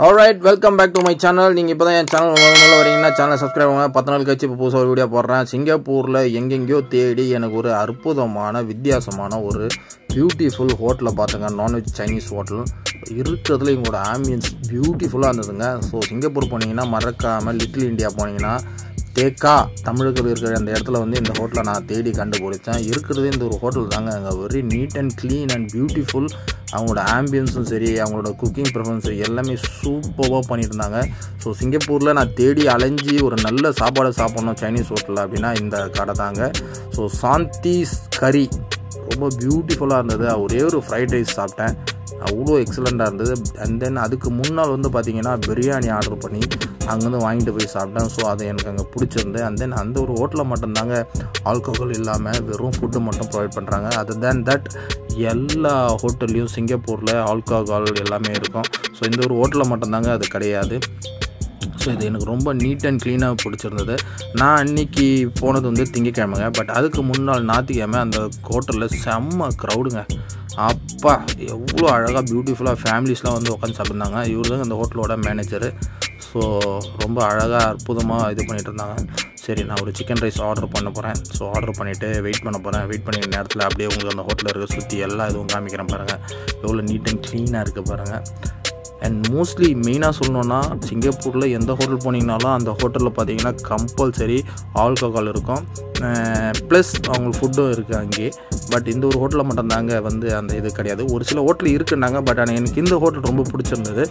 alright welcome back to my channel நீங்கள் இப்போ தான் என் சேனல் முதல்ல முதல்ல வரீங்கன்னா சேனல் சப்ஸ்கிரைப் பண்ணுங்க பத்து நாள் கழிச்சு இப்போ புதுசாக ஒரு வீடியோ போடுறேன் சிங்கப்பூரில் எங்கெங்கேயோ தேடி எனக்கு ஒரு அற்புதமான வித்தியாசமான ஒரு பியூட்டிஃபுல் ஹோட்டலை பார்த்துங்க நான்வெஜ் சைனீஸ் ஹோட்டல் இருக்கிறதுல எங்களோட ஆம்பியன்ஸ் பியூட்டிஃபுல்லாக இருந்ததுங்க ஸோ சிங்கப்பூர் போனீங்கன்னா மறக்காமல் லிட்டில் இந்தியா போனீங்கன்னா தேக்கா தமிழர்கள் இருக்கிற அந்த இடத்துல வந்து இந்த ஹோட்டலை நான் தேடி கண்டுபிடிச்சேன் இருக்கிறது இந்த ஒரு ஹோட்டல் தாங்க அங்கே very neat and clean and beautiful அவங்களோட ஆம்பியன்ஸும் சரி அவங்களோட குக்கிங் ப்ரிஃபரன்ஸ் சரி எல்லாமே சூப்பராக பண்ணிட்டு இருந்தாங்க ஸோ சிங்கப்பூரில் நான் தேடி அலைஞ்சி ஒரு நல்ல சாப்பாடு சாப்பிட்ணும் சைனீஸ் ஹோட்டலில் அப்படின்னா இந்த கடை தாங்க ஸோ சாந்திஸ் கறி ரொம்ப பியூட்டிஃபுல்லாக இருந்தது ஒரே ஒரு ஃப்ரைட் ரைஸ் சாப்பிட்டேன் அவ்வளோ எக்ஸலண்ட்டாக இருந்தது அண்ட் தென் அதுக்கு முன்னால் வந்து பார்த்தீங்கன்னா பிரியாணி ஆர்டர் பண்ணி அங்கேருந்து வாங்கிட்டு போய் சாப்பிட்டேன் ஸோ அது எனக்கு அங்கே பிடிச்சிருந்து அண்ட் தென் அந்த ஒரு ஹோட்டலில் மட்டும்தாங்க ஆல்கஹால் இல்லாமல் வெறும் ஃபுட்டு மட்டும் ப்ரொவைட் பண்ணுறாங்க அது தேன் தட் எல்லா ஹோட்டல்லையும் சிங்கப்பூரில் ஆல்கஹால் எல்லாமே இருக்கும் ஸோ இந்த ஒரு ஹோட்டலில் மட்டும்தாங்க அது கிடையாது ஸோ இது எனக்கு ரொம்ப நீட் அண்ட் க்ளீனாக பிடிச்சிருந்தது நான் அன்னைக்கு போனது வந்து திங்கக்கிழமைங்க பட் அதுக்கு முன்னாள் ஞாயிற்றுக்கிழமை அந்த ஹோட்டலில் செம்ம க்ரௌடுங்க அப்பா எவ்வளோ அழகாக பியூட்டிஃபுல்லாக ஃபேமிலிஸ்லாம் வந்து உட்காந்து சாப்பிட்ருந்தாங்க இவர் தான் அந்த ஹோட்டலோட மேனேஜரு ஸோ ரொம்ப அழகாக அற்புதமாக இது பண்ணிகிட்டு இருந்தாங்க சரி நான் ஒரு சிக்கன் ரைஸ் ஆர்டர் பண்ண போகிறேன் ஸோ ஆர்டர் பண்ணிவிட்டு வெயிட் பண்ண போகிறேன் வெயிட் பண்ணி நேரத்தில் அப்படியே உங்களுக்கு அந்த ஹோட்டலில் இருக்க சுற்றி எல்லா இதுவும் காமிக்கிறேன் பாருங்கள் எவ்வளோ நீட் அண்ட் க்ளீனாக இருக்குது பாருங்கள் அண்ட் மோஸ்ட்லி மெயினாக சொல்லணுன்னா சிங்கப்பூரில் எந்த ஹோட்டல் போனீங்கனாலும் அந்த ஹோட்டலில் பார்த்தீங்கன்னா கம்பல்சரி ஆல்கஹால் இருக்கும் ப்ளஸ் அவங்களுக்கு ஃபுட்டும் இருக்குது அங்கே பட் இந்த ஒரு ஹோட்டலில் மட்டும்தாங்க வந்து அந்த இது கிடையாது ஒரு சில ஹோட்டல் இருக்குன்னாங்க பட் ஆனால் எனக்கு இந்த ஹோட்டல் ரொம்ப பிடிச்சிருந்தது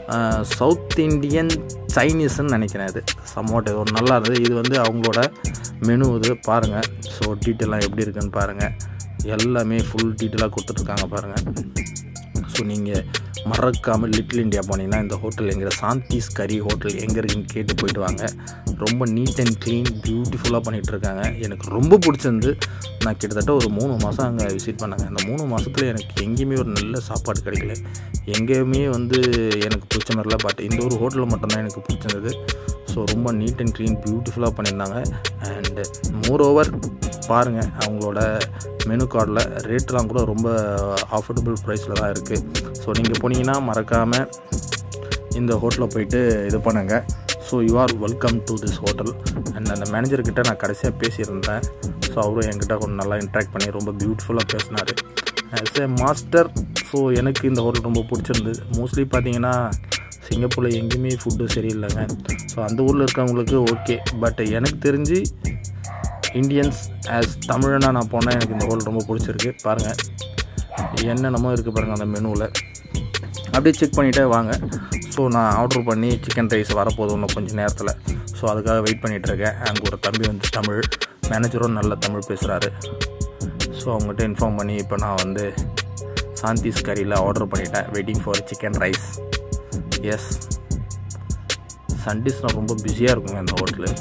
சவுத் இண்டியன் சைனீஸ்ன்னு நினைக்கிறேன் இது சம்மோட் ஏதோ நல்லா இருந்தது இது வந்து அவங்களோட மெனு இது பாருங்கள் ஸோ டீட்டெயிலாம் எப்படி இருக்குன்னு பாருங்கள் எல்லாமே ஃபுல் டீட்டெயிலாக கொடுத்துட்ருக்காங்க பாருங்கள் ஸோ நீங்கள் மறக்காமல் லிட்டில் இந்தியா போனீங்கன்னா இந்த ஹோட்டல் எங்கிற சாந்திஸ் கறி ஹோட்டல் எங்கே இருக்குன்னு கேட்டு போயிட்டு வாங்க ரொம்ப நீட் அண்ட் க்ளீன் பியூட்டிஃபுல்லாக பண்ணிகிட்டு இருக்காங்க எனக்கு ரொம்ப பிடிச்சிருந்து நான் கிட்டத்தட்ட ஒரு மூணு மாதம் அங்கே விசிட் பண்ணாங்க அந்த மூணு மாதத்தில் எனக்கு எங்கேயுமே ஒரு நல்ல சாப்பாடு கிடைக்கல எங்கேயுமே வந்து எனக்கு பிடிச்ச மாதிரில பட் இந்த ஒரு ஹோட்டலில் மட்டும்தான் எனக்கு பிடிச்சிருந்தது ஸோ ரொம்ப நீட் அண்ட் க்ளீன் பியூட்டிஃபுல்லாக பண்ணியிருந்தாங்க அண்டு மோர் ஓவர் பாருங்கள் அவங்களோட மெனு கார்டில் ரேட்டெலாம் கூட ரொம்ப அஃபோர்டபுள் ப்ரைஸில் தான் இருக்குது ஸோ நீங்கள் போனீங்கன்னா மறக்காமல் இந்த ஹோட்டலில் போயிட்டு இது பண்ணுங்கள் so you are welcome to this hotel and அந்த மேனேஜர்கிட்ட நான் கடைசியாக பேசியிருந்தேன் ஸோ அவரும் என்கிட்ட கொஞ்சம் நல்லா இன்ட்ராக்ட் பண்ணி ரொம்ப பியூட்டிஃபுல்லாக பேசினார் ஆஸ் ஏ மாஸ்டர் ஸோ எனக்கு இந்த ஹோட்டல் ரொம்ப பிடிச்சிருந்தது மோஸ்ட்லி பார்த்தீங்கன்னா சிங்கப்பூரில் எங்கேயுமே ஃபுட்டு சரியில்லைங்க ஸோ அந்த ஊரில் இருக்கவங்களுக்கு ஓகே பட் எனக்கு தெரிஞ்சு இந்தியன்ஸ் ஆஸ் தமிழனாக நான் போனால் எனக்கு இந்த ஹோட்டல் ரொம்ப பிடிச்சிருக்கு பாருங்கள் என்னென்னமோ இருக்குது பாருங்கள் அந்த மெனுவில் அப்படியே செக் பண்ணிகிட்டே வாங்க ஸோ நான் ஆர்டர் பண்ணி சிக்கன் ரைஸ் வரப்போகுது இன்னும் கொஞ்சம் நேரத்தில் ஸோ அதுக்காக வெயிட் பண்ணிகிட்ருக்கேன் அங்கே ஒரு தம்பி வந்து தமிழ் மேனேஜரும் நல்ல தமிழ் பேசுகிறாரு ஸோ அவங்ககிட்ட இன்ஃபார்ம் பண்ணி இப்போ நான் வந்து சாந்திஸ் கறியில் ஆர்டர் பண்ணிட்டேன் waiting for chicken rice yes சண்டேஸ்னால் ரொம்ப பிஸியாக இருக்குங்க அந்த ஹோட்டலு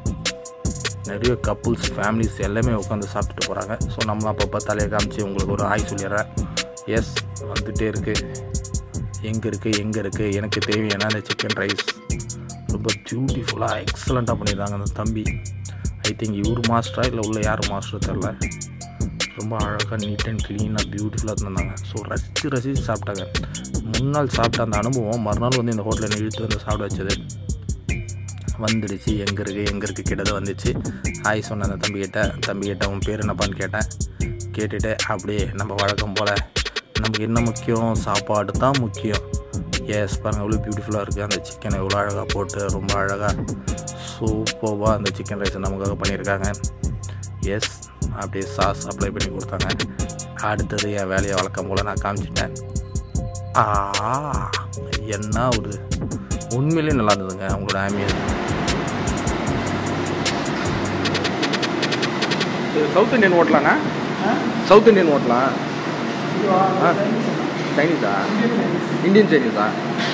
நிறைய கப்புள்ஸ் ஃபேமிலிஸ் எல்லாமே உட்காந்து சாப்பிட்டுட்டு போகிறாங்க ஸோ நம்ம அப்பப்போ தலையை காமிச்சு உங்களுக்கு ஒரு ஆய் சொல்லிடுறேன் எஸ் வந்துகிட்டே இருக்குது எங்கே இருக்குது எங்கே இருக்குது எனக்கு தேவையான அந்த சிக்கன் ரைஸ் ரொம்ப பியூட்டிஃபுல்லாக எக்ஸலண்ட்டாக பண்ணியிருந்தாங்க அந்த தம்பி ஐ திங்க் இவர் மாஸ்டரா இல்லை உள்ள யார் மாஸ்டர் தெரில ரொம்ப அழகாக நீட் அண்ட் க்ளீனாக பியூட்டிஃபுல்லாக தந்தாங்க ஸோ ரசித்து ரசித்து சாப்பிட்டாங்க முன்னாள் சாப்பிட்ட அந்த அனுபவம் மறுநாள் வந்து இந்த ஹோட்டலில் இழுத்து வந்து சாப்பிட வச்சது வந்துடுச்சு எங்கே இருக்குது எங்கே இருக்குது கிட்டதை வந்துச்சு ஹாய் சொன்ன அந்த தம்பிக்கிட்ட தம்பிக்கிட்ட உன் பேர் என்னப்பான்னு கேட்டேன் கேட்டுட்டு அப்படியே நம்ம வழக்கம் போல் நமக்கு என்ன முக்கியம் சாப்பாடு தான் முக்கியம் எஸ் பாருங்கள் எவ்வளோ பியூட்டிஃபுல்லாக இருக்குது அந்த சிக்கனை எவ்வளோ அழகாக போட்டு ரொம்ப அழகாக சூப்பராக அந்த சிக்கன் ரைஸை நமக்காக பண்ணியிருக்காங்க எஸ் அப்படியே சாஸ் அப்ளை பண்ணி கொடுத்தாங்க அடுத்தது என் வேலையை வழக்கம் போல் நான் காமிச்சிட்டேன் ஆ என்ன ஒரு உண்மையிலே நல்லா இருந்ததுங்க அவங்களோட ஆம்பியன் சவுத் இந்தியன் ஹோட்டலாங்க சவுத் இந்தியன் ஹோட்டலா ஆ சைனீஸா இந்தியன் சைனீஸா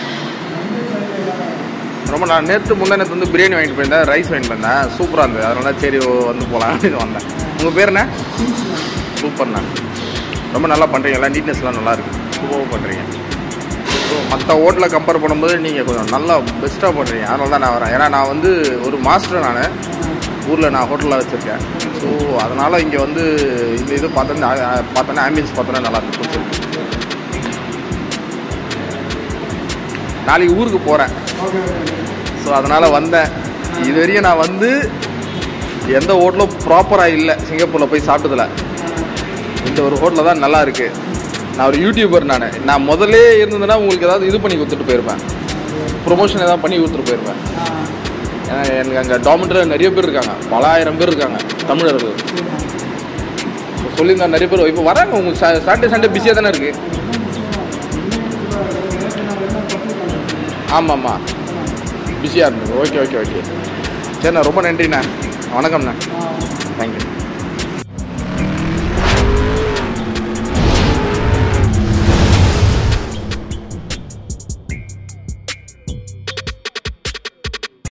ரொம்ப நான் நேற்று முந்தா நேற்று வந்து பிரியாணி வாங்கிட்டு போயிருந்தேன் ரைஸ் வாங்கிட்டு போயிருந்தேன் சூப்பராக இருந்தது அதனால சரி வந்து போகலாம் அப்படின்னு வந்தேன் உங்கள் பேர் என்ன சூப்பர்ண்ணா ரொம்ப நல்லா பண்ணுறீங்க எல்லாம் நீட்னஸ்லாம் நல்லா இருக்குது சூப்பராக பண்ணுறீங்க ஸோ மற்ற ஹோட்டலை கம்பேர் பண்ணும்போது நீங்கள் கொஞ்சம் நல்லா பெஸ்ட்டாக பண்ணுறீங்க அதனால தான் நான் வரேன் ஏன்னா நான் வந்து ஒரு மாஸ்டர் நான் ஊரில் நான் ஹோட்டலில் வச்சுருக்கேன் ஸோ அதனால் இங்கே வந்து இந்த இது பார்த்தோன்னா பார்த்தோன்னா ஆம்பியன்ஸ் பார்த்தோன்னா நல்லா இருக்கு பிடிச்சிருக்கு நாளைக்கு ஊருக்கு போகிறேன் ஓகே ஓகே ஸோ அதனால் வந்தேன் இது வரையும் நான் வந்து எந்த ஹோட்டலும் ப்ராப்பராக இல்லை சிங்கப்பூரில் போய் சாப்பிட்டதில்ல இந்த ஒரு ஹோட்டலில் தான் நல்லா இருக்கு நான் ஒரு யூடியூபர் நான் நான் முதல்லே இருந்ததுன்னா உங்களுக்கு ஏதாவது இது பண்ணி கொடுத்துட்டு போயிருப்பேன் ப்ரொமோஷன் ஏதாவது பண்ணி கொடுத்துட்டு போயிருப்பேன் ஏன்னா எனக்கு அங்கே டாமெண்ட்டில் நிறைய பேர் இருக்காங்க பல ஆயிரம் பேர் இருக்காங்க தமிழர்கள் இப்போ சொல்லியிருந்தா நிறைய பேர் இப்போ வராங்க உங்களுக்கு சா சாட்டர்டே சண்டே பிஸியாக தானே இருக்குது ஆமாம் ஆமாம் பிஸியாக இருந்தது ஓகே ஓகே ஓகே சரிண்ணா ரொம்ப நன்றிண்ணா வணக்கம்ண்ணா தேங்க்யூ